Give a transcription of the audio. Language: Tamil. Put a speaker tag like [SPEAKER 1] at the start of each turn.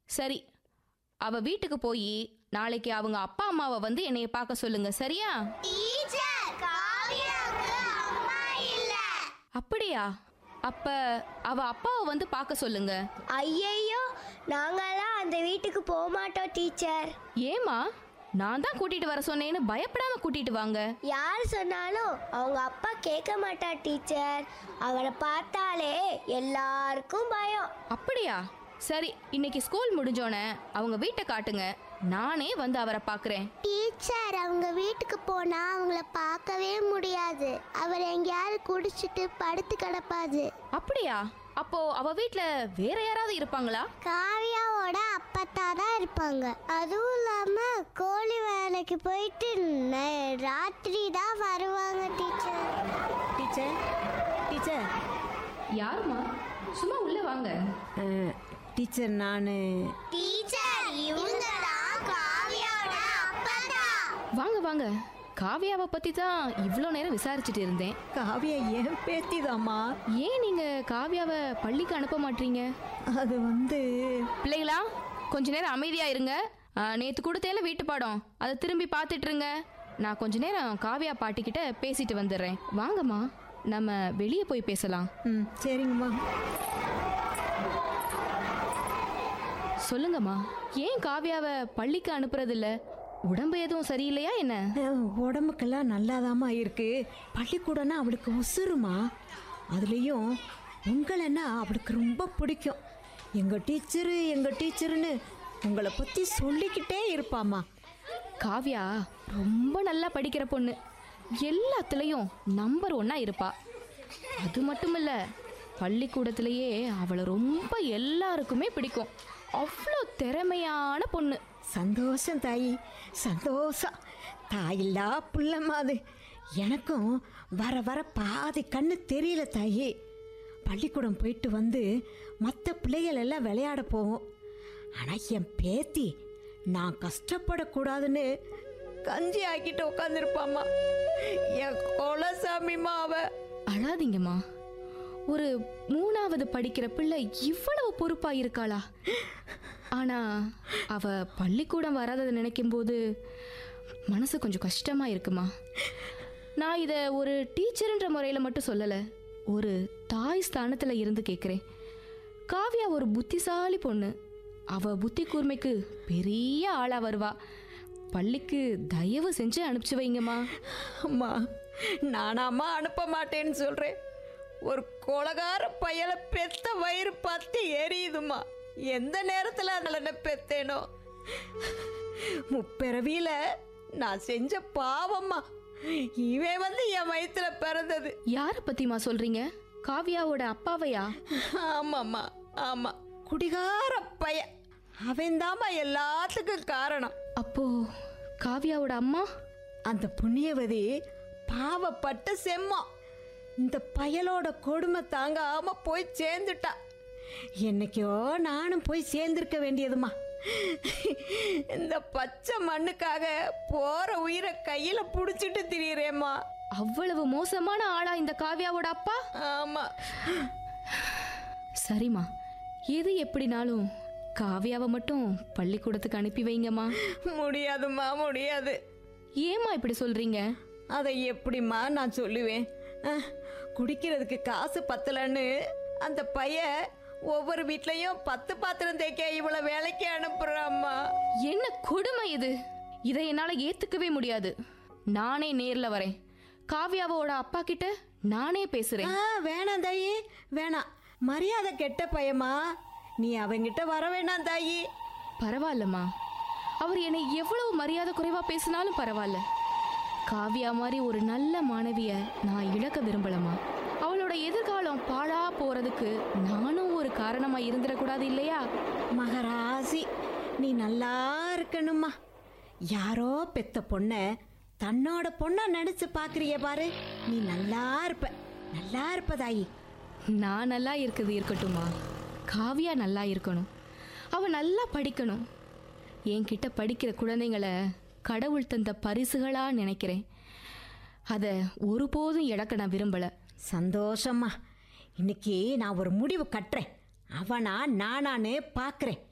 [SPEAKER 1] சரி அவ வீட்டுக்கு போய் நாளைக்கு அவங்க அப்பா அம்மாவை வந்து என்னைய பார்க்க சொல்லுங்க சரியா
[SPEAKER 2] டீச்சர் காவியாக்கு அம்மா இல்ல
[SPEAKER 1] அப்படியா அப்ப அவ அப்பாவை வந்து பார்க்க சொல்லுங்க
[SPEAKER 2] ஐயையோ நாங்கெல்லாம் அந்த வீட்டுக்கு போக மாட்டோம் டீச்சர்
[SPEAKER 1] ஏமா நான் தான் கூட்டிட்டு வர சொன்னேன்னு பயப்படாம கூட்டிட்டு வாங்க
[SPEAKER 2] யார் சொன்னாலும் அவங்க அப்பா கேட்க மாட்டார் டீச்சர் அவரை பார்த்தாலே எல்லாருக்கும் பயம்
[SPEAKER 1] அப்படியா சரி இன்னைக்கு ஸ்கூல் முடிஞ்சோனே அவங்க வீட்டை காட்டுங்க நானே வந்து அவரை பார்க்கறேன்
[SPEAKER 2] டீச்சர் அவங்க வீட்டுக்கு போனா அவங்கள பார்க்கவே முடியாது அவர் எங்கேயாவது குடிச்சிட்டு படுத்து கிடப்பாது
[SPEAKER 1] அப்படியா அப்போ அவ வீட்ல வேற யாராவது இருப்பாங்களா
[SPEAKER 2] காவியாவோட அப்பத்தா தான் இருப்பாங்க அதுவும் இல்லாம கோழி வேலைக்கு போயிட்டு ந- ராத்திரி தான் வருவாங்க டீச்சர்
[SPEAKER 3] டீச்சர் டீச்சர்
[SPEAKER 1] யாருமா சும்மா உள்ள வாங்க
[SPEAKER 3] அஹ், டீச்சர் நான்
[SPEAKER 2] டீச்சர் இவங்க தான் காவியாவோட அப்பத்தா
[SPEAKER 1] வாங்க வாங்க காவியாவை பத்தி தான் இவ்வளோ நேரம் விசாரிச்சுட்டு இருந்தேன்
[SPEAKER 3] காவியா ஏன் பேத்திதாம்மா
[SPEAKER 1] ஏன் நீங்க காவியாவை பள்ளிக்கு அனுப்ப மாட்டீங்க
[SPEAKER 3] அது வந்து
[SPEAKER 1] பிள்ளைகளா கொஞ்ச நேரம் அமைதியா இருங்க ஆ, நேத்து கொடுத்தேல வீட்டு பாடம் அதை திரும்பி பார்த்துட்டு இருங்க நான் கொஞ்ச நேரம் காவியா பாட்டிக்கிட்ட பேசிட்டு வந்துடுறேன் வாங்கம்மா நம்ம வெளியே போய் பேசலாம்
[SPEAKER 3] ம் சரிங்கம்மா
[SPEAKER 1] சொல்லுங்கம்மா ஏன் காவியாவை பள்ளிக்கு அனுப்புறது இல்ல உடம்பு எதுவும் சரியில்லையா என்ன
[SPEAKER 3] அஹ், உடம்புக்கெல்லாம் நல்லாதாம்மா இருக்கு பள்ளிக்கூடம்னா அவளுக்கு உசுருமா அதுலேயும் உங்களைன்னா அவளுக்கு ரொம்ப பிடிக்கும் எங்கள் டீச்சரு எங்கள் டீச்சருன்னு உங்களை பற்றி சொல்லிக்கிட்டே இருப்பாம்மா
[SPEAKER 1] காவ்யா ரொம்ப நல்லா படிக்கிற பொண்ணு எல்லாத்துலேயும் நம்பர் ஒன்றா இருப்பா அது மட்டும் இல்லை பள்ளிக்கூடத்திலேயே அவளை ரொம்ப எல்லாருக்குமே பிடிக்கும் அவ்வளோ திறமையான பொண்ணு
[SPEAKER 3] சந்தோஷம் தாயி சந்தோஷம் தாயில்லா புள்ளம்மா அது எனக்கும் வர வர பாதி கண்ணு தெரியல தாயி பள்ளிக்கூடம் போயிட்டு வந்து மற்ற பிள்ளைகள் எல்லாம் விளையாட போவோம் ஆனால் என் பேத்தி நான் கஷ்டப்படக்கூடாதுன்னு கஞ்சி ஆக்கிட்டு உட்காந்துருப்பாம்மா என் குலசாமிம்மா அவ
[SPEAKER 1] அழாதீங்கம்மா ஒரு மூணாவது படிக்கிற பிள்ளை இவ்வளவு பொறுப்பா இருக்காளா ஆனா அவ பள்ளிக்கூடம் வராததை நினைக்கும் போது மனசு கொஞ்சம் கஷ்டமா இருக்குமா நான் இதை ஒரு டீச்சர்ன்ற முறையில் மட்டும் சொல்லலை ஒரு தாய் ஸ்தானத்தில் இருந்து கேட்குறேன் காவ்யா ஒரு புத்திசாலி பொண்ணு அவ புத்தி கூர்மைக்கு பெரிய ஆளா வருவா பள்ளிக்கு தயவு செஞ்சு அனுப்பிச்சு வைங்கம்மா
[SPEAKER 3] அம்மா நானாம்மா அனுப்ப மாட்டேன்னு சொல்கிறேன் ஒரு கொலகார பயலை பெத்த வயிறு பத்தி எரியுதுமா எந்த நேரத்தில் அதில் பெத்தேனோ முப்பிறவியில் நான் செஞ்ச பாவம்மா இவன் வந்து என் வயிற்றுல பிறந்தது
[SPEAKER 1] யாரை பத்திமா சொல்றீங்க காவ்யாவோட அப்பாவையா
[SPEAKER 3] ஆமாம்மா ஆமாம் குடிகார பைய அவன்தாம்மா எல்லாத்துக்கும் காரணம்
[SPEAKER 1] அப்போ காவ்யாவோட அம்மா
[SPEAKER 3] அந்த புண்ணியவதி பாவப்பட்ட செம்மம் இந்த பயலோட கொடுமை தாங்காம போய் சேர்ந்துட்டா என்னைக்கோ நானும் போய் சேர்ந்திருக்க வேண்டியதுமா இந்த பச்சை மண்ணுக்காக போற உயிரை கையில புடிச்சிட்டு திரியிறேம்மா
[SPEAKER 1] அவ்வளவு மோசமான ஆளா இந்த காவ்யாவோட அப்பா
[SPEAKER 3] ஆமா
[SPEAKER 1] சரிம்மா எது எப்படினாலும் காவ்யாவை மட்டும் பள்ளிக்கூடத்துக்கு அனுப்பி வைங்கம்மா
[SPEAKER 3] முடியாதும்மா முடியாது
[SPEAKER 1] ஏம்மா இப்படி சொல்றீங்க
[SPEAKER 3] அதை எப்படிம்மா நான் சொல்லுவேன் அஹ், குடிக்கிறதுக்கு காசு பத்தலன்னு அந்த பையன் ஒவ்வொரு வீட்லயும் பத்து பாத்திரம் தேய்க்க இவ்வளோ வேலைக்கு அனுப்புறாம்மா
[SPEAKER 1] என்ன கொடுமை இது இதை என்னால ஏத்துக்கவே முடியாது நானே நேர்ல வரேன் காவ்யாவோட அப்பா கிட்ட நானே பேசுறேன்
[SPEAKER 3] ஆ வேணாம் தாயி வேணாம் மரியாதை கெட்ட பையமா நீ அவங்கிட்ட வர வேணாம் தாயி
[SPEAKER 1] பரவாயில்லம்மா அவர் என்னை எவ்வளவு மரியாதை குறைவா பேசினாலும் பரவாயில்ல காவ்யா மாதிரி ஒரு நல்ல மாணவிய நான் இழக்க விரும்பலம்மா அவளோட எதிர்காலம் பாழா போறதுக்கு நானும் ஒரு காரணமா இருந்துடக்கூடாது இல்லையா
[SPEAKER 3] மகராசி நீ நல்லா இருக்கணுமா யாரோ பெத்த பொண்ணை தன்னோட பொண்ணா நினைச்சு பாக்குறிய பாரு நீ நல்லா இருப்ப நல்லா இருப்ப தாயி
[SPEAKER 1] நான் நல்லா இருக்குது இருக்கட்டும்மா காவ்யா நல்லா இருக்கணும் அவ நல்லா படிக்கணும் என்கிட்ட படிக்கிற குழந்தைங்களை கடவுள் தந்த பரிசுகளா நினைக்கிறேன் அதை ஒருபோதும் இழக்க நான் விரும்பல
[SPEAKER 3] சந்தோஷம்மா இன்னைக்கு நான் ஒரு முடிவு கட்டுறேன் அவனா நானான்னு பார்க்குறேன்